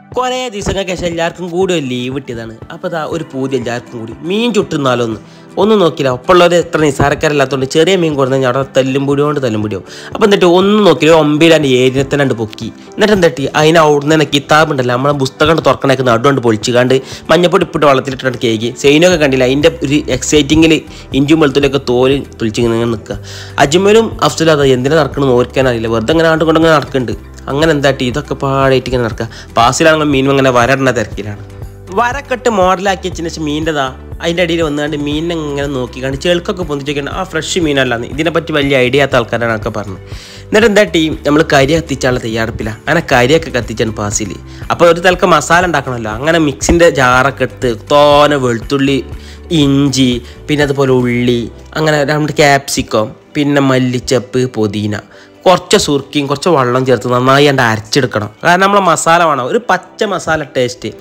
കുറേ ദിവസങ്ങൾക്ക് ശേഷം എല്ലാവർക്കും കൂടി ഒരു ലീവ് കിട്ടിയതാണ് അപ്പോൾ ഇതാ ഒരു പൂതി എല്ലാവർക്കും കൂടി മീൻ ചുട്ടുന്നാലോ ഒന്ന് ഒന്നും നോക്കില്ല ഒപ്പമുള്ളവർ എത്ര നിസാരക്കാരല്ലാത്തതുകൊണ്ട് ചെറിയ മീൻ കൊടുത്തു അവിടെ തല്ലും പൊടി കൊണ്ട് തല്ലും പൊടിയോ അപ്പോൾ എന്നിട്ട് ഒന്നും നോക്കില്ല ഒമ്പിലാണ്ട് ഏരിയത്തിനാണ്ട് പൊക്കി എന്നിട്ട് എന്തിട്ടി അതിന് അവിടുന്ന് തന്നെ കിതാബ് ഉണ്ടല്ലോ നമ്മളെ പുസ്തകം തുറക്കണേക്ക് നടുകൊണ്ട് പൊളിച്ചുകാണ്ട് മഞ്ഞപ്പൊടി ഇപ്പിട്ട് വെള്ളത്തിലിട്ടിട്ട് കേക്ക് സെയിനൊക്കെ കണ്ടില്ല അതിൻ്റെ ഒരു എക്സൈറ്റിങ്ങിൽ ഇഞ്ചും വെളുത്തുള്ളിയൊക്കെ തോല് തുളിച്ചിങ്ങനെ നിൽക്കുക അജ്മലും അഫ്സലും അത് എന്തിനാ നടക്കണമെന്ന് ഓർക്കാൻ അറിയില്ല വെറുതെ അങ്ങനെ ആണ്ട് കൊണ്ടങ്ങനെ നടക്കുന്നുണ്ട് അങ്ങനെ എന്താട്ടി ഇതൊക്കെ പാടായിട്ട് ഇങ്ങനെ നടക്കുക പാസിലാണെങ്കിൽ മീനും അങ്ങനെ വരടണ തിരക്കിലാണ് വരക്കെട്ട് മോഡലാക്കി വെച്ചതിന് ശേഷം മീൻ്റെതാ അതിൻ്റെ അടിയിൽ വന്നുകൊണ്ട് മീനിനെ ഇങ്ങനെ നോക്കിക്കാണ്ട് ചെളുക്കൊക്കെ പൊന്തിച്ചൊക്കെയാണ് ആ ഫ്രഷ് മീനല്ലാന്ന് ഇതിനെപ്പറ്റി വലിയ ഐഡിയ ആത്ത ആൾക്കാരാണ് ഒക്കെ പറഞ്ഞത് എന്നിട്ട് എന്താ ടീം നമ്മൾ കരി കത്തിച്ചാലുള്ള തയ്യാറെടുപ്പില്ല അങ്ങനെ കരിയൊക്കെ കത്തിച്ചാണ് പാസിൽ അപ്പോൾ ഒരു തലക്ക് മസാല ഉണ്ടാക്കണമല്ലോ അങ്ങനെ മിക്സിൻ്റെ ജാറൊക്കെ എടുത്ത് തോന വെളുത്തുള്ളി ഇഞ്ചി പിന്നെ അതുപോലെ ഉള്ളി അങ്ങനെ രണ്ട് ക്യാപ്സിക്കം പിന്നെ മല്ലിച്ചപ്പ് പുതിന കുറച്ച് സുർക്കിയും കുറച്ച് വെള്ളം ചേർത്ത് നന്നായി അതിൻ്റെ അരച്ചെടുക്കണം കാരണം നമ്മളെ മസാല വേണം ഒരു പച്ച മസാല ടേസ്റ്റ്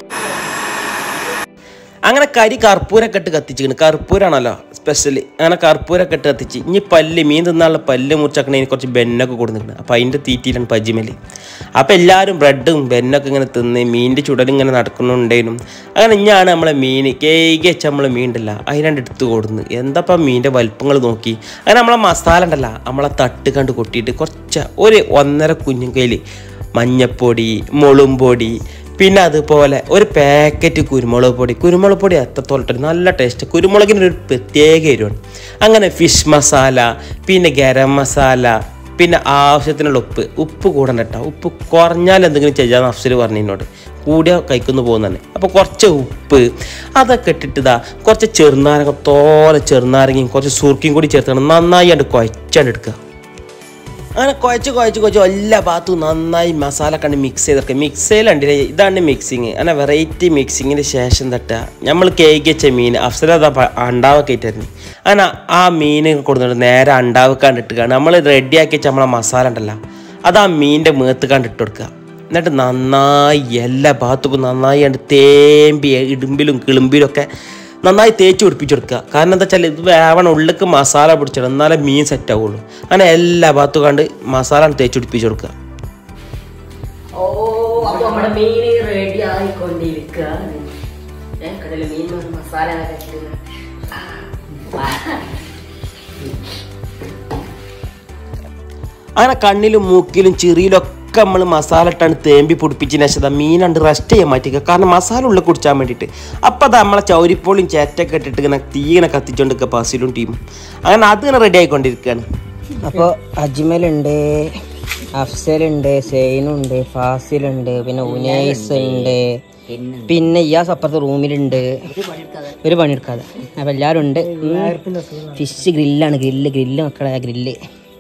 അങ്ങനെ കരി കർപ്പൂരൊക്കെ ഇട്ട് കത്തിച്ചിരിക്കുന്നു കർപ്പൂരാണല്ലോ സ്പെഷ്യൽ അങ്ങനെ കർപ്പൂരൊക്കെ ഇട്ട് കത്തിച്ച് ഇനി പല്ല് മീൻ തിന്നാനുള്ള പല്ല് മുറിച്ചാക്കണേന് കുറച്ച് ബെന്നൊക്കെ കൊടുത്തിട്ടുണ്ട് അപ്പോൾ അതിൻ്റെ തീറ്റിയിലാണ് പജിമല് അപ്പോൾ എല്ലാവരും ബ്രെഡും ബെന്നൊക്കെ ഇങ്ങനെ തിന്ന് മീനിൻ്റെ ചുടലും ഇങ്ങനെ നടക്കുന്നുണ്ടേനും അങ്ങനെ ഇഞ്ഞാണ് നമ്മളെ മീൻ കേക്ക് വെച്ച നമ്മളെ മീൻ ഉണ്ടല്ല അതിനാണ്ട് എടുത്ത് കൊടുന്ന് എന്താപ്പം മീനിൻ്റെ വലിപ്പങ്ങൾ നോക്കി അങ്ങനെ നമ്മളെ മസാല ഉണ്ടല്ല നമ്മളെ തട്ട് കണ്ട് കൊട്ടിയിട്ട് കുറച്ച് ഒരു ഒന്നര കുഞ്ഞും കയ്യിൽ മഞ്ഞപ്പൊടി മുളുംപൊടി പിന്നെ അതുപോലെ ഒരു പാക്കറ്റ് കുരുമുളക് പൊടി കുരുമുളക് പൊടി എത്രത്തോളം നല്ല ടേസ്റ്റ് കുരുമുളകിന് ഒരു പ്രത്യേക എരിവാണ് അങ്ങനെ ഫിഷ് മസാല പിന്നെ ഗരം മസാല പിന്നെ ആവശ്യത്തിനുള്ള ഉപ്പ് ഉപ്പ് കൂടണ്ട കേട്ടോ ഉപ്പ് കുറഞ്ഞാൽ എന്തെങ്കിലും ചെയ്യാന്ന് അഫ്സൽ പറഞ്ഞു എന്നോട് കൂടിയ കഴിക്കുന്നു പോകുന്നതന്നെ അപ്പോൾ കുറച്ച് ഉപ്പ് അതൊക്കെ ഇട്ടിട്ട് ഇതാ കുറച്ച് ചെറുനാരങ്ങ തോലെ ചെറുനാരങ്ങയും കുറച്ച് സുർക്കിയും കൂടി ചേർത്ത് നന്നായി അത് കുഴച്ചാണ്ട് എടുക്കുക അങ്ങനെ കുഴച്ച് കുഴച്ച് കുഴച്ച് എല്ലാ ഭാഗത്തും നന്നായി മസാല കണ്ട് മിക്സ് ചെയ്തെടുക്കുക മിക്സ് ചെയ്യലുണ്ട് ഇതാണ് മിക്സിങ് അങ്ങനെ വെറൈറ്റി മിക്സിങ്ങിന് ശേഷം തട്ടുക നമ്മൾ കേക്ക് വെച്ച മീൻ അഫ്സല അണ്ടാവൊക്കെ ഇട്ടായിരുന്നു അങ്ങനെ ആ മീൻ കൊടുത്തിട്ട് നേരെ അണ്ടാവക്കാണ്ട് ഇട്ടുക നമ്മൾ റെഡിയാക്കി വെച്ച നമ്മളെ മസാല ഉണ്ടല്ലോ അത് ആ മീനിൻ്റെ മേത്ത് കണ്ട് ഇട്ട് കൊടുക്കുക എന്നിട്ട് നന്നായി എല്ലാ ഭാഗത്തും നന്നായി കണ്ട് തേമ്പി ഇടുമ്പിലും കിളുമ്പിലും ഒക്കെ നന്നായി തേച്ച് പിടിപ്പിച്ച് കൊടുക്കുക കാരണം എന്താ വെച്ചാൽ ഇത് വേവണം ഉള്ളിലേക്ക് മസാല പിടിച്ചിടണം എന്നാലേ മീൻ സെറ്റ് ആവുള്ളൂ അങ്ങനെ എല്ലാ ഭാഗത്തും കണ്ട് മസാല തേച്ച് പിടിപ്പിച്ച് കൊടുക്കുക ഓ അപ്പൊ നമ്മുടെ മീന് റെഡി ആയിക്കൊണ്ടിരിക്കുകയാണ് ഏ കടല മീൻ മസാല അങ്ങനെ കണ്ണിലും മൂക്കിലും ചെറിയിലൊക്കെ നമ്മൾ മസാല ഇട്ടാണ് തേമ്പി പൊടിപ്പിച്ചതിന് ശേഷം ദാ മീനണ്ട് റെസ്റ്റ് ചെയ്യാൻ മാറ്റിക്കുക കാരണം മസാല ഉള്ളിൽ കുടിച്ചാൻ വേണ്ടിയിട്ട് അപ്പം അത് നമ്മളെ ചൗരിപ്പോളിയും ചേറ്റൊക്കെ ഇട്ടിട്ട് ഇങ്ങനെ തീ ഇങ്ങനെ കത്തിച്ചോണ്ടിരിക്കുക പസിലും ടീമും അങ്ങനെ അത് ഇങ്ങനെ റെഡി ആയിക്കൊണ്ടിരിക്കുകയാണ് അപ്പോൾ അജ്മലുണ്ട് അഫ്സലുണ്ട് സെയിനുണ്ട് ഫാസിലുണ്ട് പിന്നെ ഉനൈസ് ഉണ്ട് പിന്നെ ഇയാസ് അപ്പുറത്തെ റൂമിലുണ്ട് ഒരു പണിയെടുക്കാതെ അപ്പം എല്ലാവരും ഉണ്ട് ഫിഷ് ഗ്രില്ലാണ് ഗ്രില്ല് ഗ്രില്ല് മക്കളെ ഗ്രില്ല്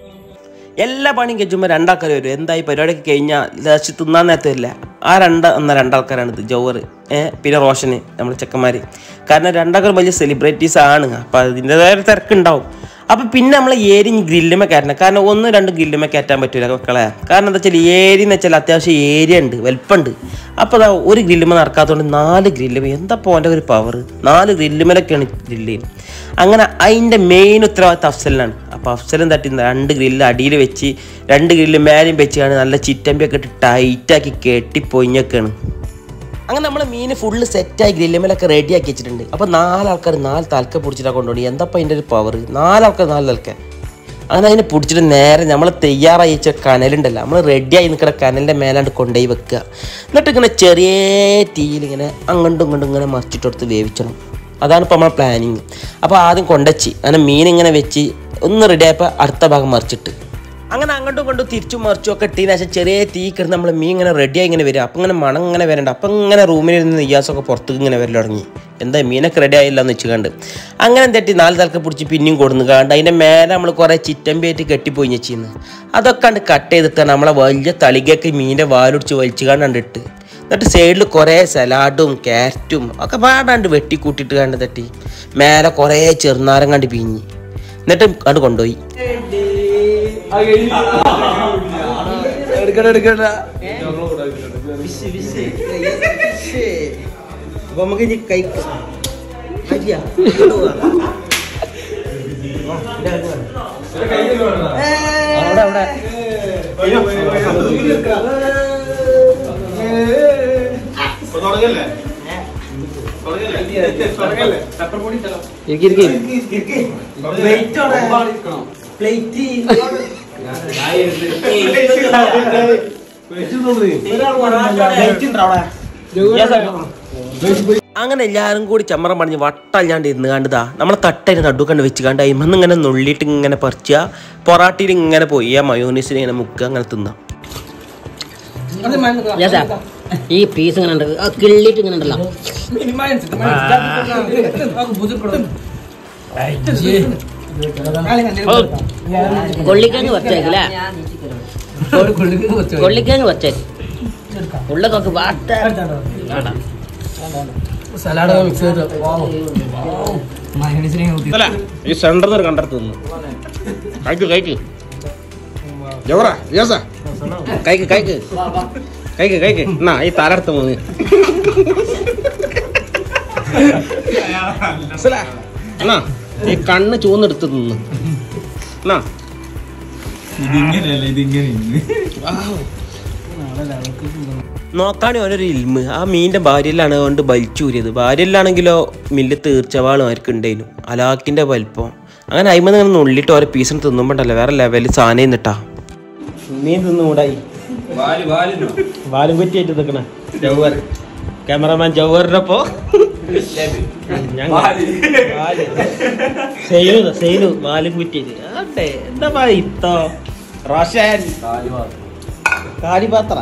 എല്ലാ പണിയും കഴിച്ചുമ്പോൾ രണ്ടാൾക്കാർ വരും എന്തായി പരിപാടിയൊക്കെ കഴിഞ്ഞാൽ ലാസ്റ്റ് തിന്നാൻ നേരത്തെ ഇല്ല ആ രണ്ട് എന്ന രണ്ടാൾക്കാരാണ് ഇത് ജോറ് ഏഹ് പിന്നെ റോഷന് നമ്മുടെ ചെക്കന്മാർ കാരണം രണ്ടാൾക്കാർ വലിയ സെലിബ്രിറ്റീസ് ആണ് അപ്പം അതിൻ്റെതായ ഒരു തിരക്കുണ്ടാവും അപ്പം പിന്നെ നമ്മൾ ഏരി ഗ്രില്ലുമേ കയറ്റണം കാരണം ഒന്ന് രണ്ട് ഗ്രില്ലുമേ കയറ്റാൻ പറ്റില്ല മക്കളെ കാരണം എന്താ വെച്ചാൽ ഏരി എന്ന് വെച്ചാൽ അത്യാവശ്യം ഏരിയ ഉണ്ട് വലിപ്പമുണ്ട് അപ്പോൾ അതാ ഒരു ഗ്രില്ലുമേ നടക്കാത്തതുകൊണ്ട് നാല് ഗ്രില്ലുമേ എന്താ പോൻ്റെ ഒരു പവർ നാല് ഗ്രില്ലുമേലൊക്കെയാണ് ഗ്രില്ല് ചെയ്യുന്നത് അങ്ങനെ അതിൻ്റെ മെയിൻ ഉത്തരവാദിത്തം അഫ്സലിനാണ് അപ്പോൾ അഫ്സലും തട്ടി രണ്ട് ഗ്രില്ല് അടിയിൽ വെച്ച് രണ്ട് ഗ്രില്ല് മേലെയും വെച്ചാണ് നല്ല ചിറ്റമ്പിയൊക്കെ ഇട്ട് ടൈറ്റാക്കി കെട്ടി പൊയിഞ്ഞൊക്കെയാണ് അങ്ങനെ നമ്മൾ മീൻ ഫുള്ള് സെറ്റായി ഗ്രില്ലുമേലൊക്കെ റെഡിയാക്കി വെച്ചിട്ടുണ്ട് അപ്പോൾ നാലാൾക്കാർ നാല് തലക്ക പിടിച്ചിട്ടാണ് കൊണ്ടുപോയി എന്താ അതിൻ്റെ ഒരു പവർ നാലാൾക്കാർ നാല് തലക്ക അങ്ങനെ അതിനെ പിടിച്ചിട്ട് നേരെ നമ്മൾ തയ്യാറായി വെച്ച കനലുണ്ടല്ലോ നമ്മൾ റെഡിയായി നിൽക്കുന്ന കനലിൻ്റെ മേലാണ്ട് കൊണ്ടുപോയി വെക്കുക എന്നിട്ട് ഇങ്ങനെ ചെറിയ തീയിൽ ഇങ്ങനെ അങ്ങോട്ടും ഇങ്ങോട്ടും ഇങ്ങനെ മറിച്ചിട്ടെടുത്ത് വേവിച്ചണം അതാണ് ഇപ്പോൾ നമ്മളെ പ്ലാനിങ് അപ്പോൾ ആദ്യം കൊണ്ടച്ചി അങ്ങനെ മീൻ ഇങ്ങനെ വെച്ച് ഒന്ന് റെഡിയായപ്പോൾ അടുത്ത ഭാഗം മറിച്ചിട്ട് അങ്ങനെ അങ്ങോട്ടും ഇങ്ങോട്ടും തിരിച്ചും മറിച്ചും ഒക്കെ ഇട്ടതിന് ശേഷം ചെറിയ തീ കിടന്ന് നമ്മൾ മീൻ ഇങ്ങനെ റെഡിയായി ഇങ്ങനെ വരും അപ്പം ഇങ്ങനെ മണം ഇങ്ങനെ വരണ്ട അപ്പം ഇങ്ങനെ റൂമിൽ ഇരുന്ന് നെയ്യാസൊക്കെ പുറത്തേക്ക് ഇങ്ങനെ വരൽ തുടങ്ങി എന്താ മീനൊക്കെ റെഡി ആയില്ല എന്ന് വെച്ചുകൊണ്ട് അങ്ങനെ തെറ്റി നാല് തലക്ക് പിടിച്ച് പിന്നെയും കൊടുന്ന് കാണ്ട് അതിൻ്റെ മേലെ നമ്മൾ കുറേ ചിറ്റമ്പിയായിട്ട് കെട്ടിപ്പോയി വെച്ചിരുന്നു അതൊക്കെ കണ്ട് കട്ട് ചെയ്തിട്ടാണ് നമ്മളെ വലിയ തളികയൊക്കെ മീനിൻ്റെ വാലൊടിച്ച് വലിച്ചു കാണ്ട് ഇട്ട് എന്നിട്ട് സൈഡിൽ കുറേ സലാഡും ക്യാരറ്റും ഒക്കെ പാടാണ്ട് വെട്ടി കൂട്ടിയിട്ട് കണ്ട് തട്ടി മേലെ കുറേ ചെറുനാരം കണ്ട് പിഞ്ഞി എന്നിട്ട് കണ്ട് കൊണ്ടുപോയി അപ്പൊ നമുക്ക് ഇനി കഴിക്കാം അരിയാ അവിടെ അവിടെ ഇരിക്ക്, ഇരിക്ക്. അങ്ങനെ എല്ലാവരും കൂടി ചമ്മറം പണിഞ്ഞ് വട്ടല്ലാണ്ട് ഇരുന്ന് കണ്ടതാ നമ്മളെ തട്ടയിൽ നടു കണ്ട് വെച്ച് കണ്ട് അയിമന്ന് ഇങ്ങനെ നുള്ളിയിട്ട് ഇങ്ങനെ പറിച്ചുക പൊറാട്ടിയിൽ ഇങ്ങനെ പോയി ആ മയോനീസിനെ ഇങ്ങനെ മുക്കുക അങ്ങനെ തിന്നാം യെസാ ഈ പീസ് ഇങ്ങനെ ഉണ്ട് ആ കിള്ളിയിട്ട് ഇങ്ങനെ ഉണ്ടല്ലോ കൊള്ളിക്കങ്ങ് വച്ചേക്കല്ലേ കൊള്ളിക്കങ്ങ് വച്ചേക്ക് ഉള്ള നോക്ക് വാട്ട ഈ സെന്ററിൽ കണ്ടെടുത്ത് തിന്നു കഴിക്ക് കഴിക്ക് ജവറ യോസ കഴിക്ക് കഴിക്ക് കഴിക്ക് കഴിക്ക് എന്നാ ഈ തലടുത്ത് മൂന്ന് മനസ്സിലാ? എന്നാ ഈ കണ്ണ് ചൂന്നെടുത്ത് തിന്നു എന്നാ നോക്കാണെ ഓനൊരു ഇൽമ് ആ മീനിന്റെ ഭാര്യയിലാണ് കൊണ്ട് വലിച്ചൂരിയത് ഭാര്യയിലാണെങ്കിലോ മില്ല് തീർച്ചവാളും അവർക്ക് ഉണ്ടായിരുന്നു അലാക്കിന്റെ വലിപ്പം അങ്ങനെ അയിമന്ന് ഇങ്ങനെ നുള്ളിട്ട് ഓരോ പീസിന് തിന്നുമ്പോണ്ടല്ലോ വേറെ ലെവലിൽ സാധനം നിന്നിട്ടാ മീൻ തിന്നുകൂടായി വാലും കുറ്റിയായിട്ട് നിൽക്കണ ജൗവർ ക്യാമറമാൻ ജൗവറിനപ്പോ സെയിലു സെയിലു വാലും കുറ്റിയായിട്ട് ആട്ടെ എന്താ ഇത്തോ റോഷൻ കാലിപാത്ര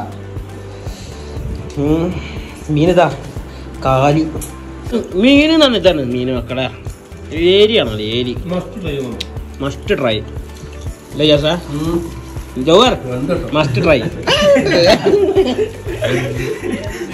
മീനിതാ കാലി മീൻ തന്നിട്ടാണ് മീൻ മക്കളെ ഏരിയാണല്ലോ ഏരി മസ്റ്റ് ട്രൈ അല്ലേ ജാസ ജോവർ മസ്റ്റ് ട്രൈ